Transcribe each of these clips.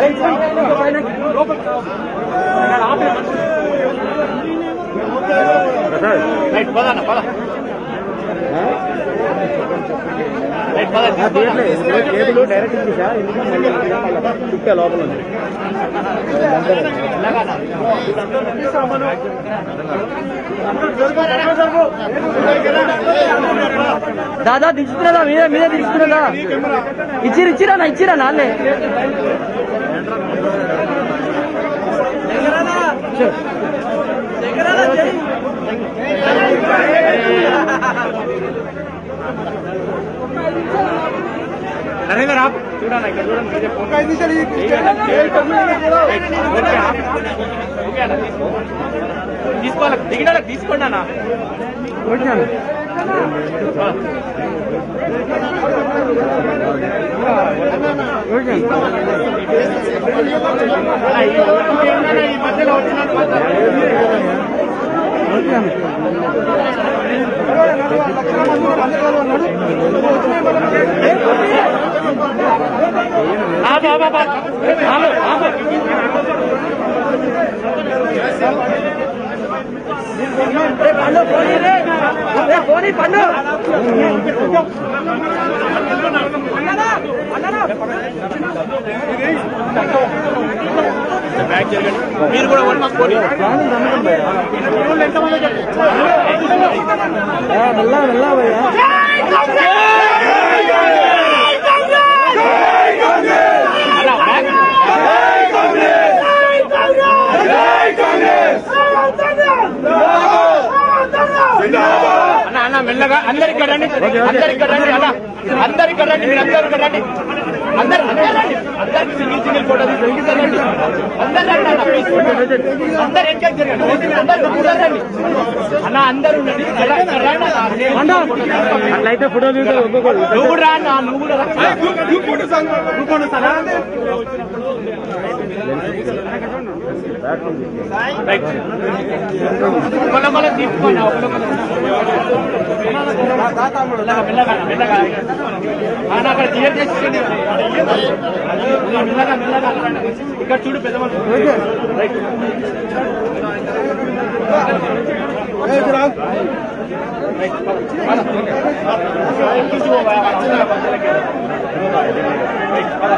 Right పదన్న పద right పద cable direct ఉంది సార్ ఎందుకంటే చుట్టే లోపల ఉంది దాదా దించుతున్నదా మీదే మీదే దించుతున్నదా ఇచ్చిరు ఇచ్చిరా నా ఇచ్చిరా నాన్నే నరేంద్ర ఆపు చూడండి ఇక్కడ చూడండి మీదే ఫోన్ ఓకే అన్న తీసుకో తీసుకోవాలి దిగినాలకు తీసుకోండి అన్న అన్న, ఈ ఊరికి ఏంటన్నా ఈ మధ్యలో వచ్చినట్టు ఆపు, ఆపు, ఆపు. ఆపు, ఆపు. పండు పోనీ రే రే, పోనీ పండు బ్యాగ్ జరగండి మీరు కూడా ఓడి మాకు పోనీ ఎంతమంది మెల్ల మెల్ల భయ్యా అలా బ్యాగ్ అన్న అన్న మెల్లగా అందరు ఇక్కడ రండి అందరు ఇక్కడ రండి అన్న అందరు ఇక్కడ రండి మీరు అందరు ఇక్కడ రండి అందరు అందరు రండి అందరికి సింగిల్ సింగిల్ ఫోటో తీసుకుంటారు అందరు రండి అన్న ప్లీజ్ అందరు ఎంకరేజ్ జరగండి అందరు అందరు రండి అన్న అందరు ఉండండి ఇక్కడ ఇక్కడ రండి అన్న. అట్లయితే ఫోటో దిగుతారు ఒక్కొక్కరు నువ్వు కూడా రా అన్న నువ్వు కూడా రా. నువ్వు కూడా వస్తానా? రైట్ ఒకళ్ళ ఒకళ్ళ తీసుకోండి ఒకళ్ళ ఒకళ్ళ. మెల్లగా మెల్లగా మెల్లగా ఆయన అక్కడ క్లియర్ చేసి మెల్లగా మెల్లగా ఇక్కడ చూడు పెద్ద మనుషులు. రైట్ రైట్ పద. పద. ఎక్కించు బాబా. అవసరం లేదు. రైట్ పద.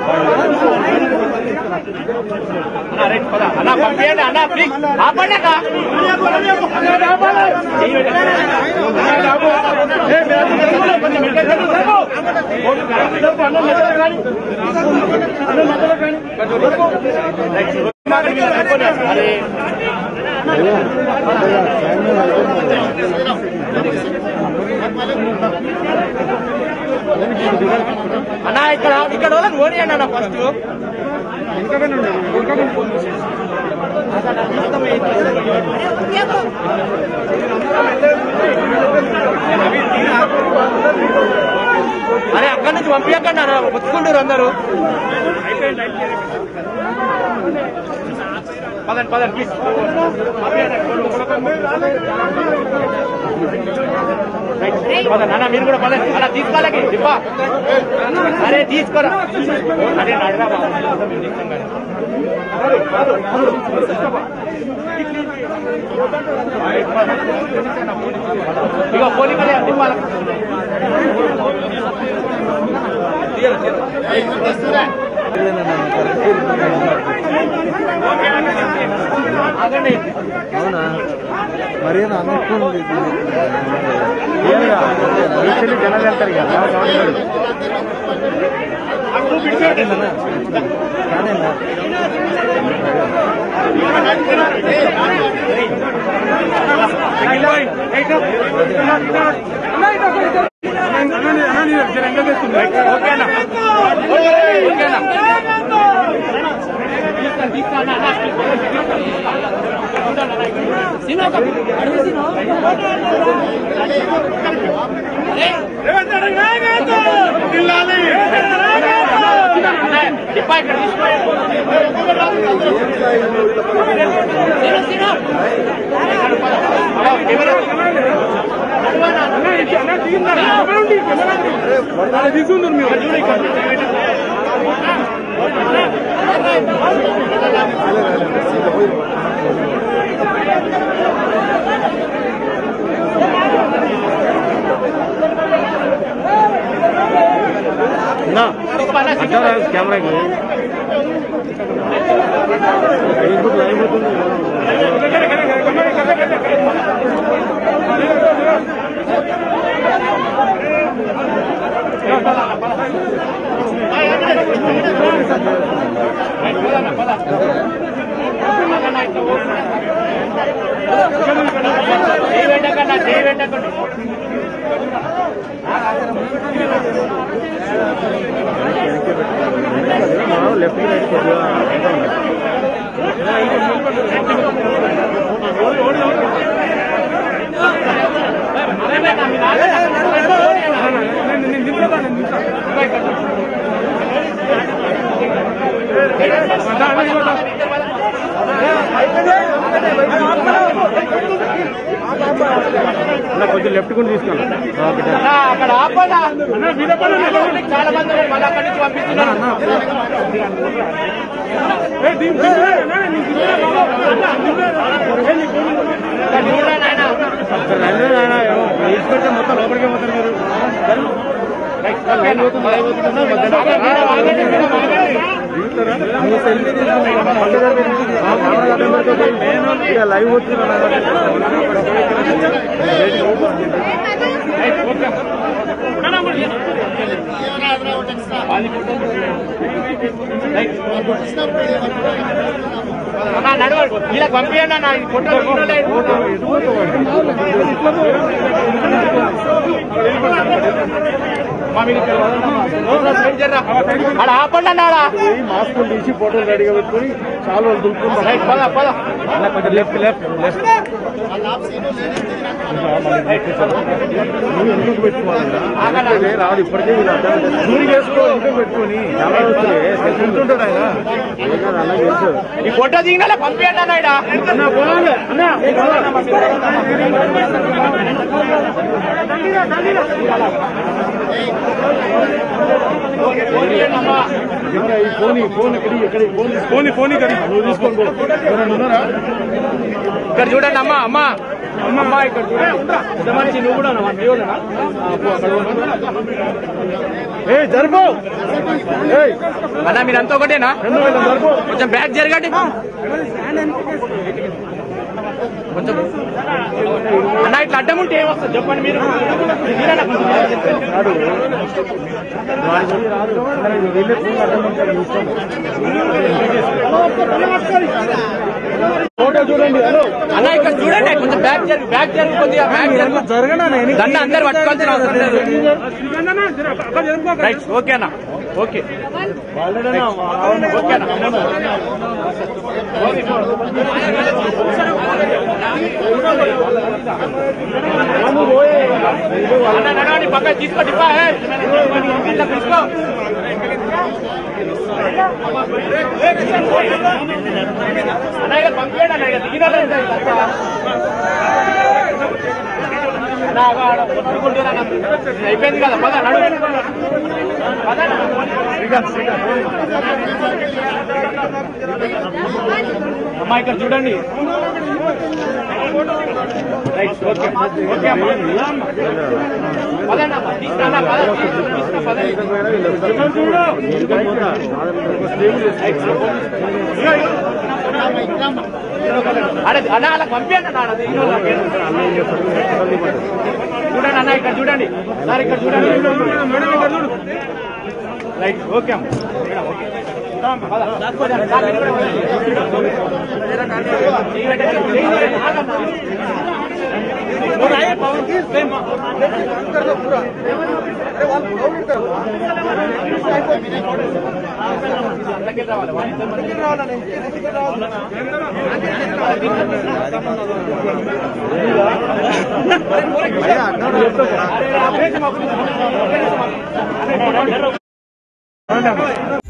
అన్న రైట్ పద అన్న పంపించండి అన్న ప్లీజ్ ఆపండి అక్క చెయ్యి పెట్టండి. ఏ, మీరు అది జరగదు. కొంచెం మెల్లగా జరగదు. జరగదు. ఓటు కాదు. జరగదు. అన్న మెల్లగా కానీ. అన్న మెల్లగా కానీ. రైట్. అరే అన్న ఇక్కడ ఇక్కడ వాళ్ళని ఓడియండి అన్న ఫస్ట్ అరే అక్కడి నుంచి పంపించకండి అన్న బతుకుంటారు అందరూ పదండి పదండి ప్లీజ్ పదండి అన్న మీరు కూడా పదండి అలా తీసుకోవాలకి దిబ్బా అరే తీసుకోరా అరే నడరా బాబు మేము తీస్తాం కానీ. ఇగో పోలీ కళ్యాణ్ దింపాల ఆగండి అవునా మరి అన్న ఎక్కువ ఉంది జనాలు వెళ్తారు కదా కాదేనా ఓకేనా ఓకేనా తీసుకుందరు మీరు నా అంటారా కెమెరాకి ఫేస్బుక్ లైవ్ అవుతుంది చేయి పెట్టకన్నా చేయి పెట్టకండి లెఫ్ట్ రైట్ కొద్దిగా అన్న కొంచెం లెఫ్ట్ కూడా తీసుకోండి ఓకే అన్నా, అక్కడ ఆపన్నా చాలా మంది ఉన్నారు. మళ్ళీ అక్కడి నుంచి పంపిస్తున్నారు ఇక్కడ చూడరా నాయనా. రండి నాయన వేసి పెడితే మొత్తం లోపలికే పోతారు మీరు లైవ్ అవుతుంది లైవ్ అవుతుందన్నా మధ్యలో ఆగండి, ఆగండి, ఆగండి. నువ్వు సెల్ఫీ తీసుకున్నా లైవ్ వచ్చింది అన్నా, నడవండి. వీళ్ళకి పంపించండి అన్న ఈ ఫోటో అక్కడ ఆపండి అన్నాడా పోయి మాస్కులు తీసి ఫోటోలు రెడీగా పెట్టుకొని చాలా రోజులు దులుపుకుంటాం రైట్ పద పద అన్న కొంచెం లెఫ్ట్ లెఫ్ట్ లెఫ్ట్ నువ్వు ఎందుకు పెట్టుకోవాలి రాదు ఇప్పటికే దూరి వేసుకో ఎందుకు పెట్టుకొని చాలా వస్తుంది తెలుసుకుంటాడు ఆయన ఏం కాదు, అన్న తెలుసు ఈ ఫోటో దిగినా పంపించండి అన్న ఈడ. అన్న పోవాలి అన్న పంపించండమ్మా. ఎవరా ఈ ఫోన్ ఈ ఫోన్ ఇక్కడ ఇక్కడ ఈ ఫోన్ ఫోన్ ఫోన్ ఇక్కడ నువ్వు తీసుకోండి పో. ఎవరైనా ఉన్నారా ఇక్కడ చూడండి అమ్మా అమ్మా అమ్మా ఇక్కడ చూడండి పెద్ద మనిషి నువ్వు కూడా ఏ జరుపు ఏయ్ అన్న మీరంతా ఒకటేనా రెండు వేల జరుపు కొంచెం బ్యాక్ జరగండి కొంచెం అన్న ఇట్లా అడ్డం ఉంటే ఏమొస్తుంది చెప్పండి మీరు మీరన్నా కొంచెం back జరగండి. రాడు వాడి పోయి రాదు సరే, నువ్వు వెళ్ళే ఫోన్ అడ్డం ఉంటాడు, నీ ఇష్టం. ఫోటో చూడండి హలో అన్న ఇక్కడ చూడండి కొంచెం బ్యాక్ జరుగు బ్యాక్ జరుగు కొద్దిగా బ్యాక్ జరుగు జరగనా దాన్ని అందరు పట్టుకోవాల్సిన అవసరం లేదు రైట్ ఓకే అన్న ఓకే ఓకే అన్న అన్న నడవండి పక్క తీసుకో డిప్పా ఏ. ఇట్లా తీసుకో అన్న ఇక పంపించండి అన్న ఇక దిగినారు అన్న ఆడ, ఆడ కొట్టుకుంటున్నా అన్న. అయిపోయింది కదా పద నడు పద అమ్మా ఇక్కడ చూడండి రైట్ ఓకే ఓకే అమ్మా పదండి అమ్మా తీసుకురా పద తీసుకురా పదండి అరే అన్న అలా పంపించండి అన్న అది చూడండి అన్న ఇక్కడ చూడండి సార్ ఇక్కడ చూడండి రైట్ ఓకే అమ్మ పద. సార్, మీరు కూడా చెయ్యి పెట్టండి. చెయ్యి పెట్టండి. ఆగండి. అందరికీ రావాలి. వాళ్ళ